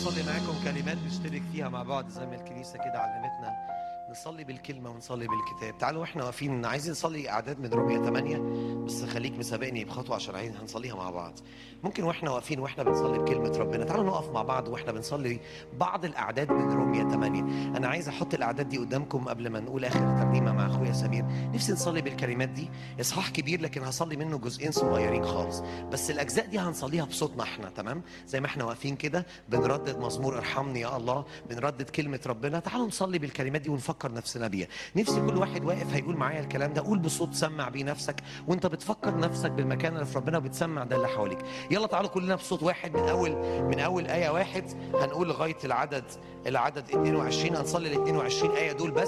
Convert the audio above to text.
اصلي معاكم كلمات نشترك فيها مع بعض زي ما الكنيسه كده علمتنا نصلي بالكلمه ونصلي بالكتاب تعالوا واحنا واقفين عايزين نصلي اعداد من رومية 8 بس خليك مسابقني بخطوه عشان عايزين هنصليها مع بعض ممكن واحنا واقفين واحنا بنصلي بكلمه ربنا تعالوا نقف مع بعض واحنا بنصلي بعض الاعداد من رومية 8 انا عايز احط الاعداد دي قدامكم قبل ما نقول اخر ترنيمه مع اخويا سمير نفسي نصلي بالكلمات دي اصحاح كبير لكن هصلي منه جزئين صغيرين خالص بس الاجزاء دي هنصليها بصوتنا احنا تمام زي ما احنا واقفين كده بنردد مزمور ارحمني يا الله بنردد كلمه ربنا تعالوا نصلي بالكلمات دي ونفكر نفسنا بيها نفسي كل واحد واقف هيقول معايا الكلام ده قول بصوت سمع بيه نفسك وانت بتفكر نفسك بالمكان اللي في ربنا وبتسمع ده اللي حواليك يلا تعالوا كلنا بصوت واحد من اول من اول ايه واحد هنقول لغايه العدد العدد 22 هنصلي ال 22 ايه دول بس